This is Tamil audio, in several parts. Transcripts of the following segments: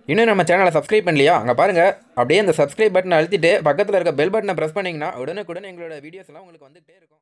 இன்னும் நம்ம சேனலை சப்ஸ்கிரைப் பண்ணலையா அங்கே பாருங்கள் அப்படியே அந்த சப்ஸ்கிரைப் பட்டனை அழுத்திட்டு பக்கத்தில் இருக்க பெல் பட்டனை ப்ரெஸ் பண்ணிங்கன்னா உடனுக்குடன் எங்களோட வீடியோஸ் எல்லாம் உங்களுக்கு வந்துகிட்டே இருக்கும்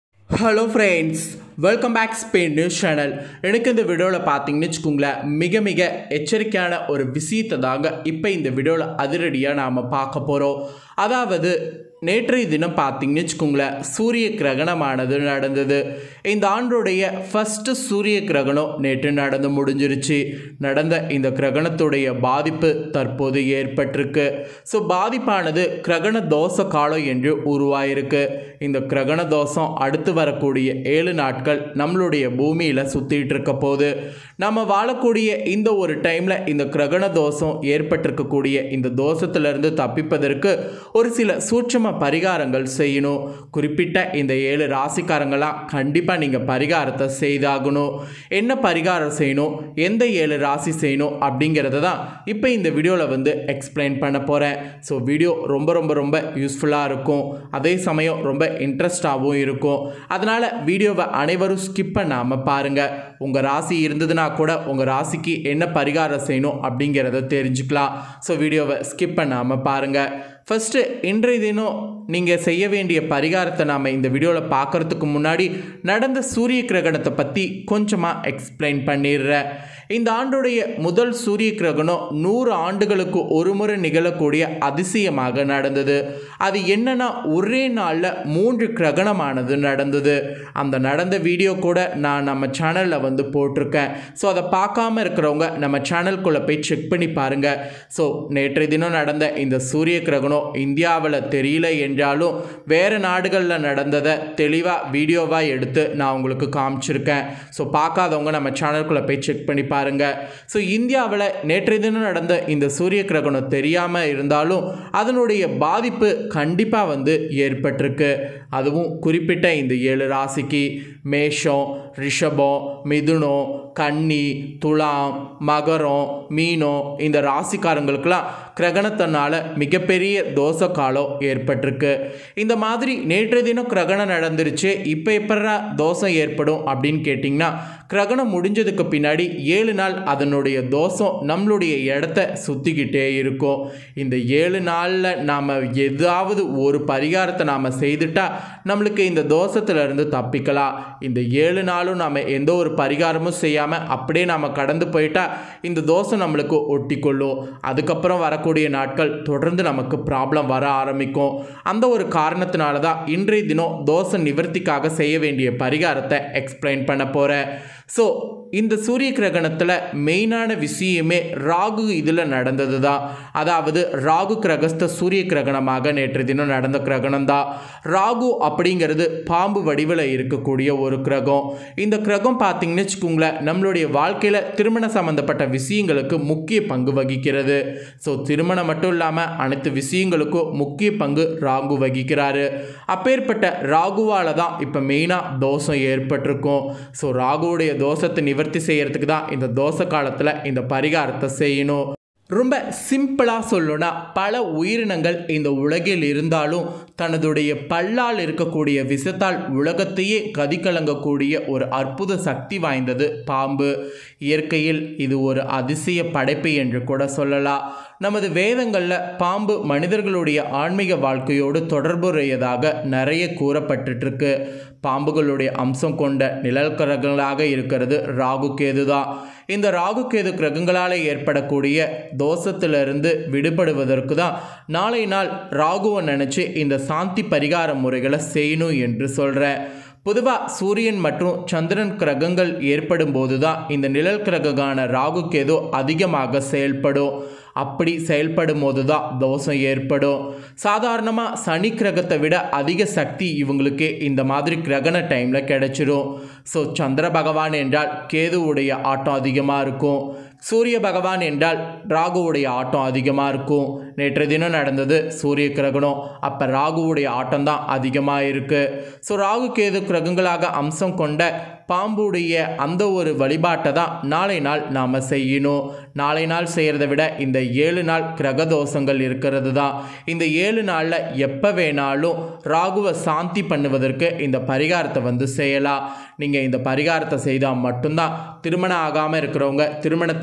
hello friends welcome back Spain news channel எனக்கு இந்த வீடியோவில் பார்த்தீங்கன்னு வச்சுக்கோங்களேன் மிக மிக எச்சரிக்கையான ஒரு விஷயத்தை தாங்க இப்போ இந்த வீடியோவில் அதிரடியாக நாம் பார்க்க போகிறோம் அதாவது நேற்றைய தினம் பார்த்தீங்கன்னு வச்சுக்கோங்களேன் சூரிய கிரகணமானது நடந்தது இந்த ஆண்டுடைய ஃபஸ்ட்டு சூரிய கிரகணம் நேற்று நடந்து முடிஞ்சிருச்சு நடந்த இந்த கிரகணத்துடைய பாதிப்பு தற்போது ஏற்பட்டிருக்கு ஸோ பாதிப்பானது கிரகண தோச காலம் என்று உருவாயிருக்கு இந்த கிரகண தோஷம் அடுத்து வரக்கூடிய ஏழு நாட்கள் நம்மளுடைய பூமியில் சுற்றிட்டு இருக்க போது நம்ம வாழக்கூடிய இந்த ஒரு டைமில் இந்த கிரகண தோஷம் ஏற்பட்டிருக்கக்கூடிய இந்த தோஷத்திலிருந்து தப்பிப்பதற்கு ஒரு சில சூட்சம பரிகாரங்கள் செய்யணும் குறிப்பிட்ட இந்த ஏழு ராசிக்காரங்களாம் கண்டிப்பாக நீங்கள் பரிகாரத்தை செய்தாகணும் என்ன பரிகாரம் செய்யணும் எந்த ஏழு ராசி செய்யணும் அப்படிங்கிறத தான் இப்போ இந்த வீடியோவில் வந்து எக்ஸ்பிளைன் பண்ண போகிறேன் ஸோ வீடியோ ரொம்ப ரொம்ப ரொம்ப யூஸ்ஃபுல்லாக இருக்கும் அதே சமயம் ரொம்ப இன்ட்ரெஸ்டாகவும் இருக்கும் அதனால் வீடியோவை அனைவரும் ஸ்கிப் பண்ணாமல் பாருங்கள் உங்கள் ராசி இருந்ததுன்னா கூட உங்கள் ராசிக்கு என்ன பரிகாரம் செய்யணும் அப்படிங்கிறத தெரிஞ்சுக்கலாம் ஸோ வீடியோவை ஸ்கிப் பண்ணாமல் பாருங்கள் ஃபஸ்ட்டு இன்றைய தினம் நீங்கள் செய்ய வேண்டிய பரிகாரத்தை நாம் இந்த வீடியோவில் பார்க்குறதுக்கு முன்னாடி நடந்த சூரிய கிரகணத்தை பற்றி கொஞ்சமாக எக்ஸ்பிளைன் பண்ணிடுறேன் இந்த ஆண்டுடைய முதல் சூரிய கிரகணம் நூறு ஆண்டுகளுக்கு ஒரு முறை நிகழக்கூடிய அதிசயமாக நடந்தது அது என்னன்னா ஒரே நாளில் மூன்று கிரகணமானது நடந்தது அந்த நடந்த வீடியோ கூட நான் நம்ம சேனலில் வந்து போட்டிருக்கேன் ஸோ அதை பார்க்காம இருக்கிறவங்க நம்ம சேனல்குள்ளே போய் செக் பண்ணி பாருங்கள் ஸோ நேற்றைய தினம் நடந்த இந்த சூரிய கிரகணம் இந்தியாவில் தெரியல என்றாலும் வேறு நாடுகளில் நடந்ததை தெளிவாக வீடியோவாக எடுத்து நான் உங்களுக்கு காமிச்சிருக்கேன் ஸோ பார்க்காதவங்க நம்ம சேனலுக்குள்ளே போய் செக் பண்ணி பாருங்கள் ஸோ இந்தியாவில் நேற்றைய தினம் நடந்த இந்த சூரிய கிரகணம் தெரியாமல் இருந்தாலும் அதனுடைய பாதிப்பு கண்டிப்பாக வந்து ஏற்பட்டிருக்கு அதுவும் குறிப்பிட்ட இந்த ஏழு ராசிக்கு மேஷம் ரிஷபம் மிதுனம் கன்னி துலாம் மகரம் மீனம் இந்த ராசிக்காரங்களுக்கெல்லாம் கிரகணத்தினால மிகப்பெரிய தோச காலம் ஏற்பட்டிருக்கு இந்த மாதிரி நேற்று தினம் கிரகணம் நடந்துருச்சு இப்போ எப்படா தோஷம் ஏற்படும் அப்படின்னு கேட்டிங்கன்னா கிரகணம் முடிஞ்சதுக்கு பின்னாடி ஏழு நாள் அதனுடைய தோஷம் நம்மளுடைய இடத்த சுற்றிக்கிட்டே இருக்கும் இந்த ஏழு நாளில் நாம் ஏதாவது ஒரு பரிகாரத்தை நாம் செய்துட்டா நம்மளுக்கு இந்த தோஷத்திலிருந்து தப்பிக்கலாம் இந்த ஏழு நாளும் நாம் எந்த ஒரு பரிகாரமும் செய்யாமல் அப்படியே நாம் கடந்து போயிட்டா இந்த தோஷம் நம்மளுக்கு ஒட்டிக்கொள்ளும் அதுக்கப்புறம் வரக்கூடிய நாட்கள் தொடர்ந்து நமக்கு ப்ராப்ளம் வர ஆரம்பிக்கும் அந்த ஒரு காரணத்தினால தான் இன்றைய தினம் தோஷ நிவர்த்திக்காக செய்ய வேண்டிய பரிகாரத்தை எக்ஸ்பிளைன் பண்ண போகிறேன் ஸோ இந்த சூரிய கிரகணத்தில் மெயினான விஷயமே ராகு இதில் நடந்தது தான் அதாவது ராகு கிரகஸ்த சூரிய கிரகணமாக நேற்று தினம் நடந்த கிரகணம் தான் ராகு அப்படிங்கிறது பாம்பு வடிவில் இருக்கக்கூடிய ஒரு கிரகம் இந்த கிரகம் பார்த்தீங்கன்னு வச்சுக்கோங்களேன் நம்மளுடைய வாழ்க்கையில் திருமண சம்பந்தப்பட்ட விஷயங்களுக்கு முக்கிய பங்கு வகிக்கிறது ஸோ திருமணம் மட்டும் இல்லாமல் அனைத்து விஷயங்களுக்கும் முக்கிய பங்கு ராகு வகிக்கிறாரு அப்பேற்பட்ட ராகுவால் தான் இப்போ மெயினாக தோஷம் ஏற்பட்டிருக்கும் ஸோ ராகுவுடைய தோஷத்தை நிவர்த்தி செய்யறதுக்கு தான் இந்த தோசை காலத்தில் இந்த பரிகாரத்தை செய்யணும் ரொம்ப சிம்பிளாக சொல்லணும்னா பல உயிரினங்கள் இந்த உலகில் இருந்தாலும் தனதுடைய பல்லால் இருக்கக்கூடிய விஷத்தால் உலகத்தையே கதிகலங்கக்கூடிய ஒரு அற்புத சக்தி வாய்ந்தது பாம்பு இயற்கையில் இது ஒரு அதிசய படைப்பு என்று கூட சொல்லலாம் நமது வேதங்களில் பாம்பு மனிதர்களுடைய ஆன்மீக வாழ்க்கையோடு தொடர்புடையதாக நிறைய கூறப்பட்டுருக்கு பாம்புகளுடைய அம்சம் கொண்ட நிழல் கிரகங்களாக இருக்கிறது ராகு கேது தான் இந்த ராகு கேது கிரகங்களால் ஏற்படக்கூடிய தோஷத்திலிருந்து விடுபடுவதற்கு தான் நாளை நாள் ராகுவை நினச்சி இந்த சாந்தி பரிகார முறைகளை செய்யணும் என்று சொல்கிறேன் பொதுவாக சூரியன் மற்றும் சந்திரன் கிரகங்கள் ஏற்படும் போது தான் இந்த நிழல் கிரகமான ராகு கேது அதிகமாக செயல்படும் அப்படி செயல்படும் போது தான் தோஷம் ஏற்படும் சாதாரணமாக சனி கிரகத்தை விட அதிக சக்தி இவங்களுக்கு இந்த மாதிரி கிரகண டைமில் கிடைச்சிரும் ஸோ சந்திர பகவான் என்றால் கேதுவுடைய ஆட்டம் அதிகமாக இருக்கும் சூரிய பகவான் என்றால் ராகுவுடைய ஆட்டம் அதிகமாக இருக்கும் நேற்று தினம் நடந்தது சூரிய கிரகணம் அப்போ ராகுவுடைய ஆட்டம் தான் அதிகமாக இருக்குது ஸோ ராகு கேது கிரகங்களாக அம்சம் கொண்ட பாம்புடைய அந்த ஒரு வழிபாட்டை தான் நாளை நாள் நாம் செய்யணும் நாளை நாள் செய்கிறத விட இந்த ஏழு நாள் கிரக தோஷங்கள் இருக்கிறது தான் இந்த ஏழு நாளில் எப்போ வேணாலும் ராகுவை சாந்தி பண்ணுவதற்கு இந்த பரிகாரத்தை வந்து செய்யலாம் நீங்கள் இந்த பரிகாரத்தை செய்தால் மட்டும்தான் திருமணம் ஆகாமல் இருக்கிறவங்க திருமணத்துக்கு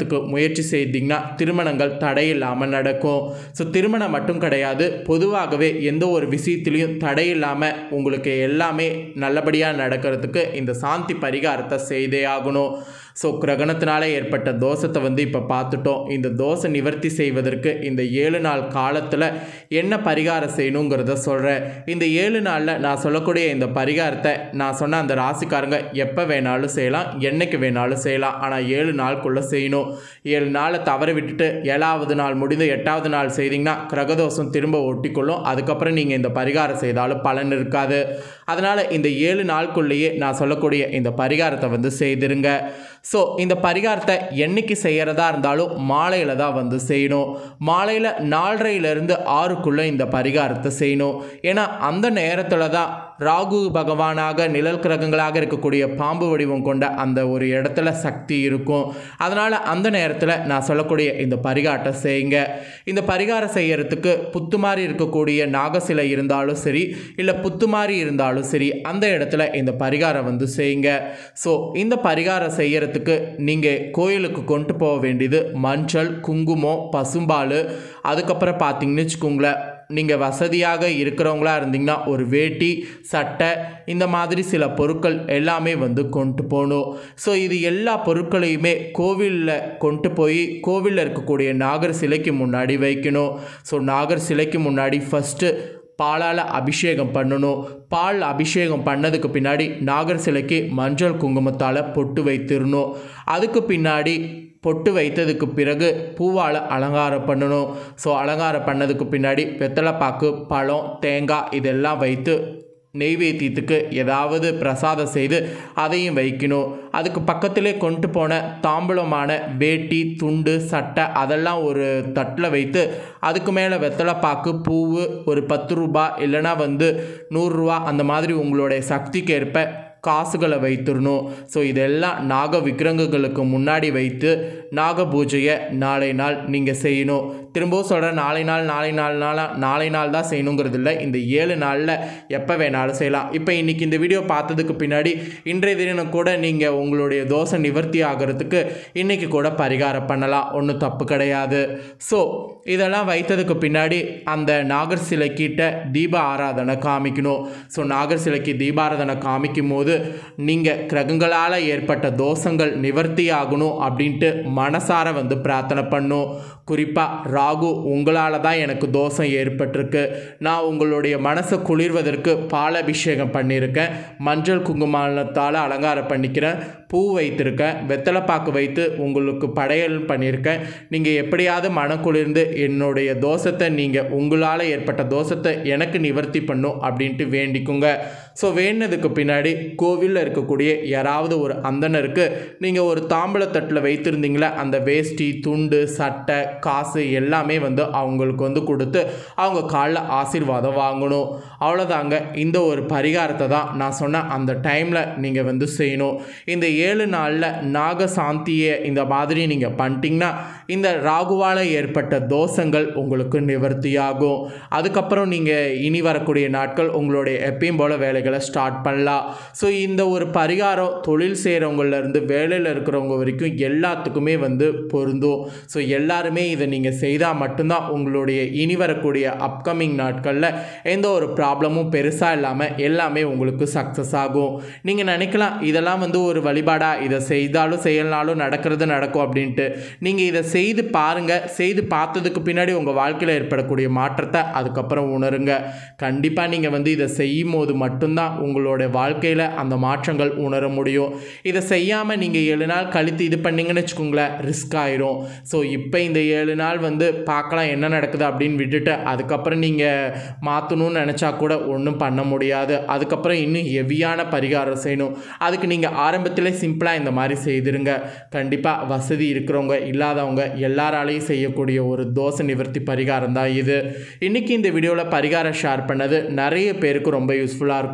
திருமணத்துக்கு முயற்சி செய்தீங்கன்னா திருமணங்கள் தடையில்லாமல் நடக்கும் ஸோ திருமணம் மட்டும் கிடையாது பொதுவாகவே எந்த ஒரு விஷயத்துலையும் தடையில்லாமல் உங்களுக்கு எல்லாமே நல்லபடியாக நடக்கிறதுக்கு இந்த சாந்தி பரிகாரத்தை செய்தே ஆகணும் ஸோ கிரகணத்தினால ஏற்பட்ட தோஷத்தை வந்து இப்போ பார்த்துட்டோம் இந்த தோஷை நிவர்த்தி செய்வதற்கு இந்த ஏழு நாள் காலத்தில் என்ன பரிகாரம் செய்யணுங்கிறத சொல்கிறேன் இந்த ஏழு நாளில் நான் சொல்லக்கூடிய இந்த பரிகாரத்தை நான் சொன்ன அந்த ராசிக்காரங்க எப்போ வேணாலும் செய்யலாம் என்னைக்கு வேணாலும் செய்யலாம் ஆனால் ஏழு நாளுக்குள்ளே செய்யணும் ஏழு நாளை தவற விட்டுட்டு ஏழாவது நாள் முடிந்து எட்டாவது நாள் செய்தீங்கன்னா கிரகதோஷம் திரும்ப ஒட்டிக்கொள்ளும் அதுக்கப்புறம் நீங்கள் இந்த பரிகாரம் செய்தாலும் பலன் இருக்காது அதனால் இந்த ஏழு நாளுக்குள்ளேயே நான் சொல்லக்கூடிய இந்த பரிகாரத்தை வந்து செய்திருங்க ஸோ இந்த பரிகாரத்தை என்னைக்கு செய்கிறதா இருந்தாலும் மாலையில் தான் வந்து செய்யணும் மாலையில் நாலரையிலேருந்து ஆறுக்குள்ளே இந்த பரிகாரத்தை செய்யணும் ஏன்னா அந்த நேரத்தில் தான் ராகு பகவானாக நிழல் கிரகங்களாக இருக்கக்கூடிய பாம்பு வடிவம் கொண்ட அந்த ஒரு இடத்துல சக்தி இருக்கும் அதனால் அந்த நேரத்தில் நான் சொல்லக்கூடிய இந்த பரிகாரத்தை செய்யுங்க இந்த பரிகாரம் செய்யறதுக்கு புத்து மாதிரி இருக்கக்கூடிய நாகசிலை இருந்தாலும் சரி இல்லை புத்து மாதிரி இருந்தாலும் சரி அந்த இடத்துல இந்த பரிகாரம் வந்து செய்யுங்க ஸோ இந்த பரிகாரம் செய்யறதுக்கு நீங்கள் கோயிலுக்கு கொண்டு போக வேண்டியது மஞ்சள் குங்குமம் பசும்பால் அதுக்கப்புறம் பார்த்தீங்கன்னு வச்சுக்கோங்களேன் நீங்கள் வசதியாக இருக்கிறவங்களா இருந்தீங்கன்னா ஒரு வேட்டி சட்டை இந்த மாதிரி சில பொருட்கள் எல்லாமே வந்து கொண்டு போகணும் ஸோ இது எல்லா பொருட்களையுமே கோவிலில் கொண்டு போய் கோவிலில் இருக்கக்கூடிய நாகர் சிலைக்கு முன்னாடி வைக்கணும் ஸோ நாகர் சிலைக்கு முன்னாடி ஃபஸ்ட்டு பாலால் அபிஷேகம் பண்ணணும் பால் அபிஷேகம் பண்ணதுக்கு பின்னாடி நாகர் சிலைக்கு மஞ்சள் குங்குமத்தால் பொட்டு வைத்திடணும் அதுக்கு பின்னாடி பொட்டு வைத்ததுக்கு பிறகு பூவால் அலங்காரம் பண்ணணும் ஸோ அலங்காரம் பண்ணதுக்கு பின்னாடி வெத்தலைப்பாக்கு பழம் தேங்காய் இதெல்லாம் வைத்து நெய்வேத்தியத்துக்கு ஏதாவது பிரசாதம் செய்து அதையும் வைக்கணும் அதுக்கு பக்கத்திலே கொண்டு போன தாம்பூலமான வேட்டி துண்டு சட்டை அதெல்லாம் ஒரு தட்டில் வைத்து அதுக்கு மேலே வெத்தலைப்பாக்கு பூவு ஒரு பத்து ரூபா இல்லைனா வந்து நூறுரூவா அந்த மாதிரி உங்களுடைய சக்திக்கு ஏற்ப காசுகளை வைத்திடணும் ஸோ இதெல்லாம் நாக விக்கிரகங்களுக்கு முன்னாடி வைத்து நாக பூஜையை நாளை நாள் நீங்கள் செய்யணும் திரும்பவும் சொல்கிறேன் நாளை நாள் நாளை நாள் நாளாக நாளை நாள் தான் செய்யணுங்கிறது இல்லை இந்த ஏழு நாளில் எப்போ வேணாலும் செய்யலாம் இப்போ இன்றைக்கி இந்த வீடியோ பார்த்ததுக்கு பின்னாடி இன்றைய தினம் கூட நீங்கள் உங்களுடைய தோசை நிவர்த்தி ஆகிறதுக்கு இன்றைக்கி கூட பரிகாரம் பண்ணலாம் ஒன்றும் தப்பு கிடையாது ஸோ இதெல்லாம் வைத்ததுக்கு பின்னாடி அந்த நாகர் சிலைக்கிட்ட தீப ஆராதனை காமிக்கணும் ஸோ நாகர் சிலைக்கு தீபாராதனை காமிக்கும் போது நீங்கள் கிரகங்களால் ஏற்பட்ட தோஷங்கள் நிவர்த்தி ஆகணும் அப்படின்ட்டு மனசார வந்து பிரார்த்தனை பண்ணும் குறிப்பாக ராகு உங்களால் தான் எனக்கு தோஷம் ஏற்பட்டிருக்கு நான் உங்களுடைய மனசை குளிர்வதற்கு பாலாபிஷேகம் பண்ணியிருக்கேன் மஞ்சள் குங்குமத்தால் அலங்காரம் பண்ணிக்கிறேன் பூ வைத்திருக்கேன் வெத்தலைப்பாக்கு வைத்து உங்களுக்கு படையல் பண்ணியிருக்கேன் நீங்கள் எப்படியாவது மனம் குளிர்ந்து என்னுடைய தோஷத்தை நீங்கள் உங்களால் ஏற்பட்ட தோஷத்தை எனக்கு நிவர்த்தி பண்ணும் அப்படின்ட்டு வேண்டிக்குங்க ஸோ வேண்டினதுக்கு பின்னாடி கோவிலில் இருக்கக்கூடிய யாராவது ஒரு அந்தனருக்கு நீங்கள் ஒரு தாம்பூலத்தட்டில் வைத்திருந்தீங்களே அந்த வேஷ்டி துண்டு சட்டை காசு எல்லாமே வந்து அவங்களுக்கு வந்து கொடுத்து அவங்க காலில் ஆசீர்வாதம் வாங்கணும் அவ்வளோதாங்க இந்த ஒரு பரிகாரத்தை தான் நான் சொன்ன அந்த டைமில் நீங்கள் வந்து செய்யணும் இந்த ஏழு நாளில் நாக சாந்தியை இந்த மாதிரி நீங்கள் பண்ணிட்டீங்கன்னா இந்த ராகுவால் ஏற்பட்ட தோஷங்கள் உங்களுக்கு நிவர்த்தியாகும் அதுக்கப்புறம் நீங்கள் இனி வரக்கூடிய நாட்கள் உங்களுடைய எப்பயும் போல் வேலைகளை ஸ்டார்ட் பண்ணலாம் ஸோ இந்த ஒரு பரிகாரம் தொழில் செய்கிறவங்கலேருந்து வேலையில் இருக்கிறவங்க வரைக்கும் எல்லாத்துக்குமே வந்து பொருந்தும் ஸோ எல்லாருமே இதை நீங்கள் செய்தால் மட்டும்தான் உங்களுடைய இனி வரக்கூடிய அப்கமிங் நாட்களில் எந்த ஒரு ப்ராப்ளமும் பெருசாக இல்லாமல் எல்லாமே உங்களுக்கு சக்ஸஸ் ஆகும் நீங்கள் நினைக்கலாம் இதெல்லாம் வந்து ஒரு வழிபாடாக இதை செய்தாலும் செய்யலனாலும் நடக்கிறது நடக்கும் அப்படின்ட்டு நீங்கள் இதை செய்து பாருங்கள் செய்து பார்த்ததுக்கு பின்னாடி உங்கள் வாழ்க்கையில் ஏற்படக்கூடிய மாற்றத்தை அதுக்கப்புறம் உணருங்க கண்டிப்பாக நீங்கள் வந்து இதை செய்யும் போது மட்டும்தான் உங்களோட வாழ்க்கையில் அந்த மாற்றங்கள் உணர முடியும் இதை செய்யாமல் நீங்கள் ஏழு நாள் கழித்து இது பண்ணீங்கன்னு வச்சுக்கோங்களேன் ரிஸ்க் ஆயிரும் ஸோ இப்போ இந்த ஏழு நாள் வந்து பார்க்கலாம் என்ன நடக்குது அப்படின்னு விட்டுட்டு அதுக்கப்புறம் நீங்கள் மாற்றணும்னு நினச்சா கூட ஒன்றும் பண்ண முடியாது அதுக்கப்புறம் இன்னும் ஹெவியான பரிகாரம் செய்யணும் அதுக்கு நீங்கள் ஆரம்பத்திலே சிம்பிளாக இந்த மாதிரி செய்திருங்க கண்டிப்பாக வசதி இருக்கிறவங்க இல்லாதவங்க எல்லாராலையும் செய்யக்கூடிய ஒரு தோசை நிவர்த்தி பரிகாரம் தான் இது இன்றைக்கி இந்த வீடியோவில் பரிகாரம் ஷேர் பண்ணது நிறைய பேருக்கு ரொம்ப யூஸ்ஃபுல்லாக இருக்கும்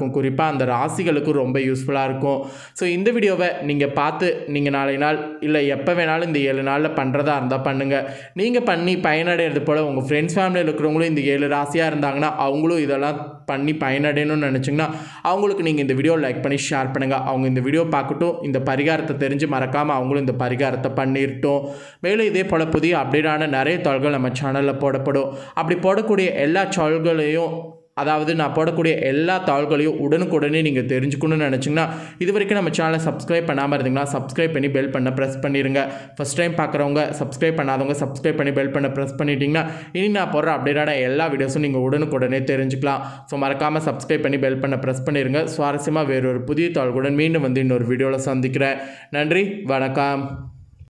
இருக்கும் குறிப்பாக அந்த ராசிகளுக்கு ரொம்ப யூஸ்ஃபுல்லாக இருக்கும் ஸோ இந்த வீடியோவை நீங்கள் பார்த்து நீங்கள் நாளை நாள் இல்லை எப்போ வேணாலும் இந்த ஏழு நாளில் பண்ணுறதா இருந்தால் பண்ணுங்கள் நீங்கள் பண்ணி பயனடைகிறது போல் உங்கள் ஃப்ரெண்ட்ஸ் ஃபேமிலியில் இருக்கிறவங்களும் இந்த ஏழு ராசியாக இருந்தாங்கன்னா அவங்களும் இதெல்லாம் பண்ணி பயனடையணும்னு நினச்சிங்கன்னா அவங்களுக்கு நீங்கள் இந்த வீடியோ லைக் பண்ணி ஷேர் பண்ணுங்கள் அவங்க இந்த வீடியோ பார்க்கட்டும் இந்த பரிகாரத்தை தெரிஞ்சு மறக்காமல் அவங்களும் இந்த பரிகாரத்தை பண்ணிடட்டும் மேலும் இதே போல் புதிய அப்டேட்டான நிறைய தாள்கள் நம்ம சேனலில் போடப்படும் அப்படி போடக்கூடிய எல்லா தாள்களையும் அதாவது நான் போடக்கூடிய எல்லா தாள்களையும் உடனுக்குடனே நீங்கள் தெரிஞ்சுக்கணும்னு நினச்சிங்கன்னா இது வரைக்கும் நம்ம சேனலை சப்ஸ்கிரைப் பண்ணாமல் இருந்தீங்கன்னா சப்ஸ்கிரைப் பண்ணி பெல் பண்ண ப்ரெஸ் பண்ணிடுங்க ஃபஸ்ட் டைம் பார்க்குறவங்க சப்ஸ்கிரைப் பண்ணாதவங்க சப்ஸ்கிரைப் பண்ணி பெல் பண்ண ப்ரெஸ் பண்ணிட்டீங்கன்னா இனி நான் போடுற அப்டேட்டான எல்லா வீடியோஸும் நீங்கள் உடனுக்குடனே தெரிஞ்சுக்கலாம் ஸோ மறக்காமல் சப்ஸ்கிரைப் பண்ணி பெல் பண்ண ப்ரெஸ் பண்ணிடுங்க சுவாரஸ்யமாக வேறொரு புதிய தாள்களுடன் மீண்டும் வந்து இன்னொரு வீடியோவில் சந்திக்கிறேன் நன்றி வணக்கம்